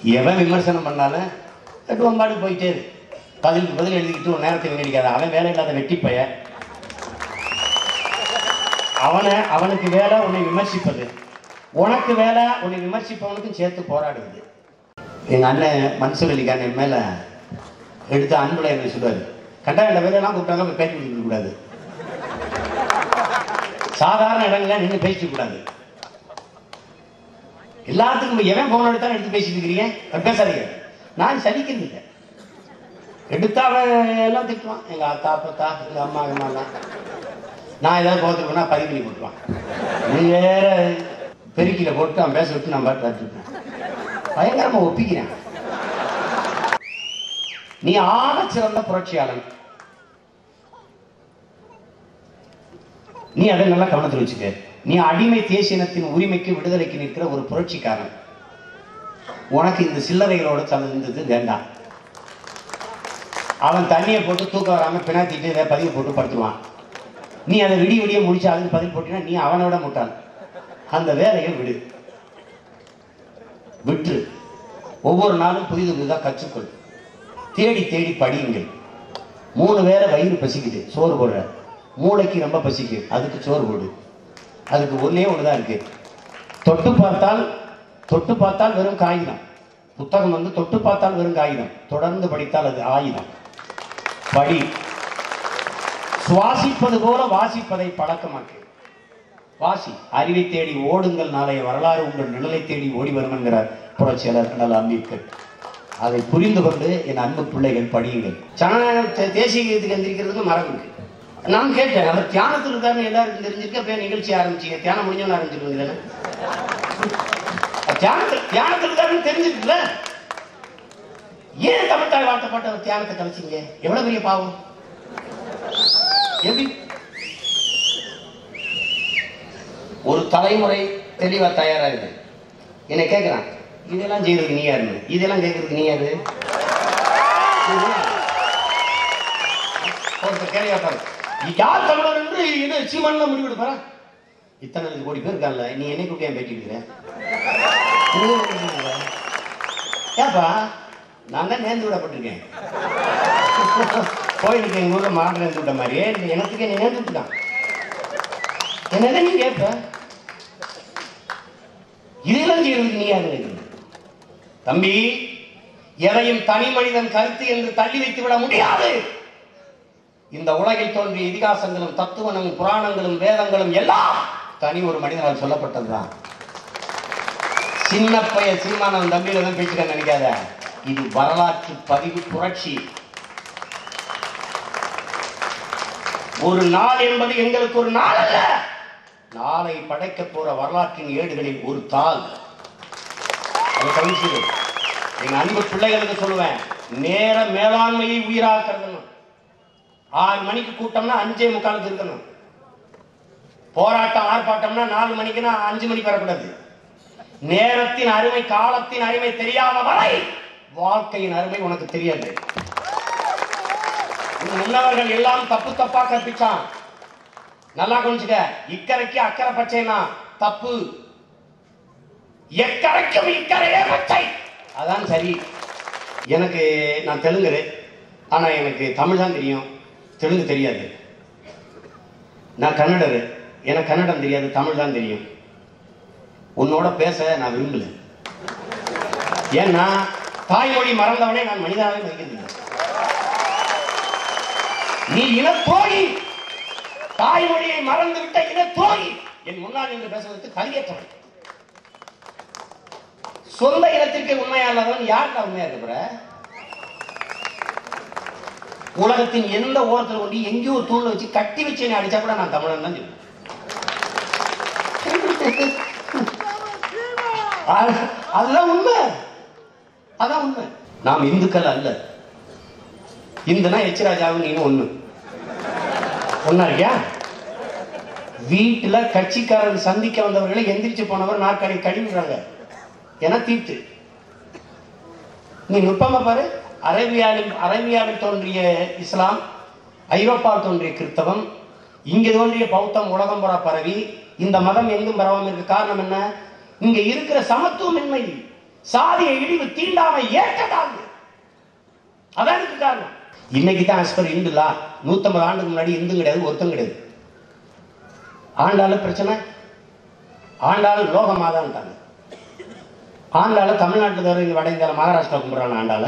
எவன் விமர்சனம் பண்ணாலும் கட்டுவம்பாடு போயிட்டே இரு பதிலுக்கு பதில் எழுதிக்கிட்டு ஒரு நேரத்தை வீணடிக்காத அவன் வேலை இல்லாத வெட்டி பைய அவனை அவனுக்கு வேலை உன்னை விமர்சிப்பது உனக்கு வேலை உன்னை விமர்சிப்பவனுக்கும் சேர்த்து போராடுவது எங்க அண்ணன் மன்சூர் அலிகான் என் மேல எடுத்த அன்புல என்ன சொல்லுவாரு கண்டா இந்த வேலையெல்லாம் கூப்பிட்டாங்க போய் பேட்டி கொடுக்க கூடாது சாதாரண இடங்கள்ல நின்று பேசிக்க கூடாது எல்லாத்துக்கும் இப்ப எவன் போன எடுத்தாலும் எடுத்து பேசிட்டு இருக்கிறீங்க அப்படி பேசாதீங்க நான் சலிக்கிறது இல்லை எடுத்தா அவன் எல்லாம் திட்டுவான் எங்க அத்தா அப்பத்தா எங்க அம்மா அம்மாலாம் நான் ஏதாவது கோவத்துக்கு போனா பதிவு பண்ணி போட்டுருவான் நீ வேற பெருக்கில போட்டு அவன் பேச விட்டு நான் பாட்டு வச்சுருப்பேன் பயங்கரமா ஒப்பிக்கிறேன் நீ ஆக சிறந்த புரட்சியாளன் நீ அதை நல்லா கவனத்தில் வச்சுக்க நீ அடிமை தேசியனத்தின் உரிமைக்கு விடுதலைக்கு நிற்கிற ஒரு புரட்சிக்காரன் உனக்கு இந்த சில்லறைகளோட சமந்தது வேண்டாம் அவன் தண்ணியை போட்டு தூக்கம் வராம பினாத்திட்டு இதை பதிவு போட்டு படுத்துவான் நீ அதை விடிய விடிய முடிச்சு அதுக்கு பதில் போட்டினா நீ அவனோட முட்டாள் அந்த வேலையை விடு விட்டு ஒவ்வொரு நாளும் புதிது புதிதாக கற்றுக்கொள் தேடி தேடி படியுங்கள் மூணு வேளை வயிறு பசிக்குது சோறு போடுற மூளைக்கு ரொம்ப பசிக்கு அதுக்கு சோறு போடு அதுக்கு ஒண்ணே ஒன்று தான் இருக்கு தொட்டு பார்த்தால் தொட்டு பார்த்தால் வெறும் காகிதம் புத்தகம் வந்து தொட்டு பார்த்தால் வெறும் காகிதம் தொடர்ந்து படித்தால் அது ஆயுதம் படி சுவாசிப்பது போல வாசிப்பதை பழக்கமாக்கு வாசி அறிவை தேடி ஓடுங்கள் நாளைய வரலாறு உங்கள் நிழலை தேடி ஓடி வரும் என்கிறார் புரட்சியாளர் அண்ணல் அம்பேத்கர் அதை புரிந்து கொண்டு என் அன்பு பிள்ளைகள் படியுங்கள் ஜனநாயகம் தே- தேசிய கீதத்துக்கு எந்திரிக்கிறதுக்கு மரம் இருக்கு நான் கேட்டேன் அவர் தியானத்தில் இருக்காருன்னு எல்லாருக்கும் தெரிஞ்சிருக்கு அப்படியே நிகழ்ச்சி ஆரம்பிச்சீங்க தியானம் முடிஞ்சோன்னு ஆரம்பிச்சிருவீங்க தியானத்தில் தியானத்தில் இருக்காருன்னு தெரிஞ்சிருக்குல்ல ஏன் தமிழ்தாய் வாழ்த்தப்பட்ட ஒரு தியானத்தை கழிச்சிங்க எவ்வளவு பெரிய பாவம் எப்படி ஒரு தலைமுறை தெளிவா தயாரா இருக்கு என்னை கேட்கிறான் இதெல்லாம் செய்யறதுக்கு நீ யாருன்னு இதெல்லாம் கேட்கறதுக்கு நீ யாரு ஒருத்தர் கேள்வி கேட்பாரு யார் தமிழர் என்று இது சீமான்ல முடிவெடுப்பாரா இத்தனை லட்சம் கோடி பேர் இருக்கான்ல நீ என்னை கூப்பிட்டு ஏன் பேட்டி எடுக்கிற ஏப்பா நான் தான் நேர்ந்து விடப்பட்டிருக்கேன் கோயிலுக்கு எங்க ஊர்ல மாடு நேர்ந்து விட்ட மாதிரியே இந்த இனத்துக்கு நீ நேர்ந்து விட்டுட்டான் என்னதான் நீ கேட்ப இதெல்லாம் செய்யறதுக்கு நீ யாரு கேட்கறது? தம்பி எதையும் தனி மனிதன் கருத்து என்று தள்ளி வைத்து விட முடியாது இந்த உலகில் தோன்றிய இதிகாசங்களும் தத்துவங்களும் புராணங்களும் வேதங்களும் எல்லாம் தனி ஒரு மனிதனால் சொல்லப்பட்டதுதான் சின்ன பைய சீமானவன் தம்பியில தான் பேச்சுக்க நினைக்காத இது வரலாற்று பதிவு புரட்சி ஒரு நாள் என்பது எங்களுக்கு ஒரு நாள் அல்ல நாளை படைக்க போற வரலாற்றின் ஏடுகளில் ஒரு தாள் அதை கவனிச்சுது எங்க அன்பு பிள்ளைகளுக்கு சொல்லுவேன் நேர மேலாண்மையை உயிராக்குறதுன்னு ஆறு மணிக்கு கூட்டம்னா அஞ்சே முக்காலுக்கு இருக்கணும் போராட்டம் ஆர்ப்பாட்டம்னா நாலு மணிக்குன்னா அஞ்சு மணிக்கு வரக்கூடாது நேரத்தின் அருமை காலத்தின் அருமை தெரியாத வரை வாழ்க்கையின் அருமை உனக்கு தெரியாது உன் முன்னவர்கள் எல்லாம் தப்பு தப்பா கற்பிச்சான் நல்லா கொஞ்சிக்க இக்கரைக்கு அக்கறை பச்சைனா தப்பு எக்கரைக்கும் இக்கரையே பச்சை அதான் சரி எனக்கு நான் தெலுங்குரு ஆனா எனக்கு தமிழ் தான் தெரியும் தெலுங்கு தெரியாது நான் கன்னடரு எனக்கு கன்னடம் தெரியாது தமிழ் தான் தெரியும் உன்னோட பேச நான் விரும்பல ஏன்னா தாய்மொழி மறந்தவனே நான் மனிதாவே மதிக்கிறதில்லை நீ இனத்தோழி தாய்மொழியை மறந்து விட்ட இனத்தோழி என் முன்னால் என்று பேசுவதற்கு கலியற்றவன் சொந்த இனத்திற்கு உண்மையா இல்லாதவன் யாருக்கு உண்மையா இருக்கிற உலகத்தின் எந்த ஓரத்தில் கொண்டு எங்கேயோ ஒரு தூண்ல வச்சு கட்டி வச்சு என்னை அடிச்சா கூட நான் தமிழன் தான் சொல்லுவேன் அது- அதுதான் உண்மை அதான் உண்மை நாம் இந்துக்கள் அல்ல இந்துனா எச் ராஜாவும் நீனும் ஒண்ணு ஒண்ணா இருக்கியா வீட்டுல கட்சிக்காரர் சந்திக்க வந்தவர்களை எந்திரிச்சு போனவர் நாற்காலி கழுவிடுறாங்க என தீட்டு நீ நுட்பமா பாரு அரேபியாவில் அரேபியாவில் தோன்றிய இஸ்லாம் ஐரோப்பாவில் தோன்றிய கிறிஸ்தவம் இங்கே தோன்றிய பௌத்தம் உலகம் புறா பரவி இந்த மதம் எங்கும் பரவாம இருக்க காரணம் என்ன இங்க இருக்கிற சமத்துவமின்மை சாதிய இழிவு தீண்டாமை ஏற்கதாது அதான் இதுக்கு காரணம் இன்னைக்கு தான் ஆஸ்பர் இந்துலா நூத்தம்பது ஆண்டுக்கு முன்னாடி இந்து கிடையாது ஒருத்தம் கிடையாது ஆண்டாள பிரச்சனை ஆண்டாள் லோக மாதான்ட்டாங்க ஆண்டாள தமிழ்நாட்டுல தவிர இங்க வட இந்தியாவில் மகாராஷ்டிரா கும்பிட்றான ஆண்டாள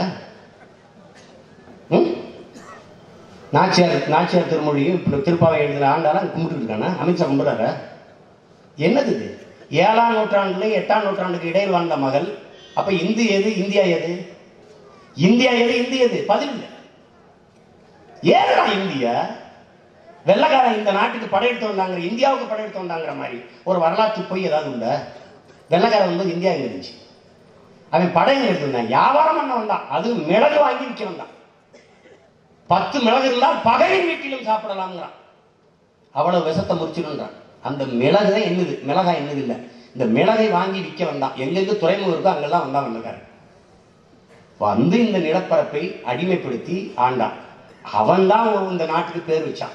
ம்? நாச்சியார் நாச்சியார் திருமொழியும் இப்ப திருப்பாவை எழுதின ஆண்டாள கும்பிட்டு இருக்கானா அமித்ஷா கும்பிட்றாரு என்னது இது ஏழாம் நூற்றாண்டுல எட்டாம் நூற்றாண்டுக்கு இடையில் வாழ்ந்த மகள் அப்ப இந்து எது இந்தியா எது இந்தியா எது இந்து எது பதில் இல்லை ஏதுடா இந்தியா வெள்ளக்காரன் இந்த நாட்டுக்கு படையெடுத்து வந்தாங்க இந்தியாவுக்கு படையெடுத்து வந்தாங்கிற மாதிரி ஒரு வரலாற்று பொய் ஏதாவது உண்டா வெள்ளக்காரன் வந்து இந்தியா எங்க இருந்துச்சு அவன் படையங்க எடுத்து வந்தான் வியாபாரம் பண்ண வந்தான் அது மிளகு வாங்கி விற்க வந்தான் பத்து மிளகு இருந்தால் பகைவின் வீட்டிலும் சாப்பிடலாம்ங்கிறான் அவ்வளவு விஷத்தை முறிச்சிடுன்றான் அந்த மிளகு தான் என்னது மிளகாய் என்னது இல்லை இந்த மிளகை வாங்கி விற்க வந்தான் எங்கெங்க துறைமுகம் இருக்கோ அங்கெல்லாம் வந்தான் வெள்ளக்காரன் வந்து இந்த நிலப்பரப்பை அடிமைப்படுத்தி ஆண்டான் அவன் தான் இந்த நாட்டுக்கு பேர் வச்சான்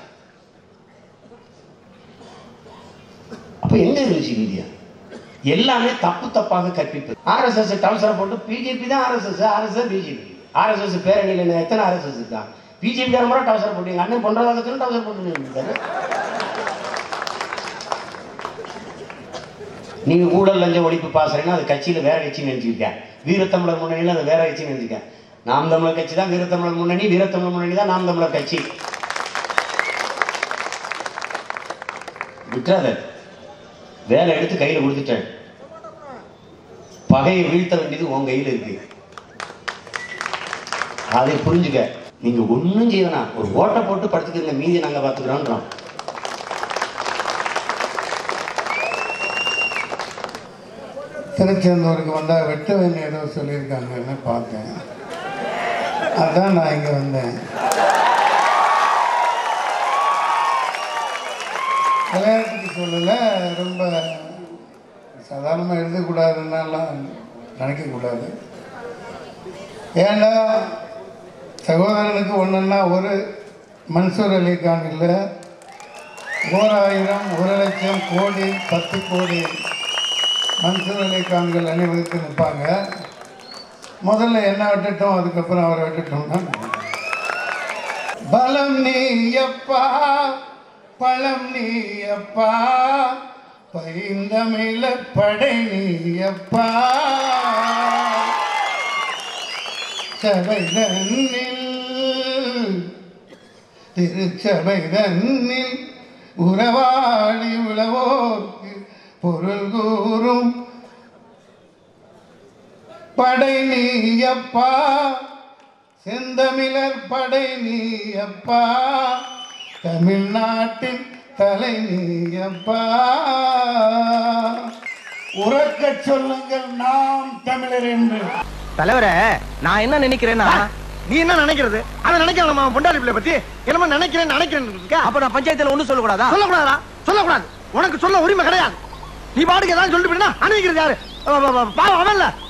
அப்ப எங்க இருந்துச்சு இந்தியா எல்லாமே தப்பு தப்பாக கற்பிப்பது ஆர்எஸ்எஸ் டவுசரை போட்டு பிஜேபி தான் ஆர்எஸ்எஸ் ஆர்எஸ்எஸ் பிஜேபி ஆர்எஸ்எஸ் பேரணியில் எத்தனை ஆர்எஸ்எஸ் இருக்கான் பிஜேபி கார முறை டவுசர் போட்டு எங்க அண்ணன் பொன்றதாக டவுசர் போட்டு இருக்காரு நீங்க ஊழல் லஞ்ச ஒழிப்பு பாசுறீங்கன்னா அது கட்சியில வேற கட்சி நினைச்சுக்க வீரத்தமிழர் முன்னணியில அது வேற கட்சி நினைச்சுக்க நாம் தமிழர் கட்சி தான் வீரத்தமிழர் முன்னணி வீரத்தமிழர் முன்னணி தான் நாம் தமிழர் கட்சி விட்டுறாத வேலை எடுத்து கையில கொடுத்துட்டேன் பகையை வீழ்த்த வேண்டியது உன் கையில இருக்கு அதை புரிஞ்சுக்க நீங்க ஒண்ணும் செய்ய வேணாம் ஒரு ஓட்டை போட்டு படுத்துக்கிறீங்க மீதி நாங்க பாத்துக்கிறோன்றோம் திருச்செந்தூருக்கு வந்தால் வெட்ட வேண்டிய ஏதோ சொல்லியிருக்காங்கன்னு பார்த்தேன் அதான் நான் இங்கே வந்தேன் விளையாட்டுக்கு சொல்லலை ரொம்ப சாதாரணமாக எழுதக்கூடாதுன்னாலாம் நினைக்கக்கூடாது ஏன்னா சகோதரனுக்கு ஒன்றுன்னா ஒரு மன்சூர் அலிகான் இல்லை ஓர் ஆயிரம் ஒரு லட்சம் கோடி பத்து கோடி மன்சூர் அலிகான்கள் அணிவகுத்து நிற்பாங்க முதல்ல என்ன விட்டுட்டோம் அதுக்கப்புறம் அவரை விட்டுட்டோம்னா பலம் நீ அப்பா பழம் நீ அப்பா பைந்தமிழ படை நீ அப்பா சபை தன்னில் திருச்சபை தன்னில் உறவாடி உழவோர்க்கு பொருள் கூறும் படை நீயப்பா செந்தமிழர் படை நீயப்பா தமிழ்நாட்டின் தலை நீயப்பா உறக்கச் சொல்லுங்கள் நாம் தமிழர் என்று தலைவரே நான் என்ன நினைக்கிறேன்னா நீ என்ன நினைக்கிறது அவன் நினைக்கிறான் நம்ம பொண்டாடி பிள்ளை பத்தி என்னமோ நினைக்கிறேன் நினைக்கிறேன் அப்ப நான் பஞ்சாயத்துல ஒண்ணு சொல்லக்கூடாதா சொல்லக்கூடாதா சொல்லக்கூடாது உனக்கு சொல்ல உரிமை கிடையாது நீ பாட்டுக்கு ஏதாவது சொல்லிட்டு போயினா அனுப்பிக்கிறது யாரு அவ- அவ- அவ- பாவம் அவன்ல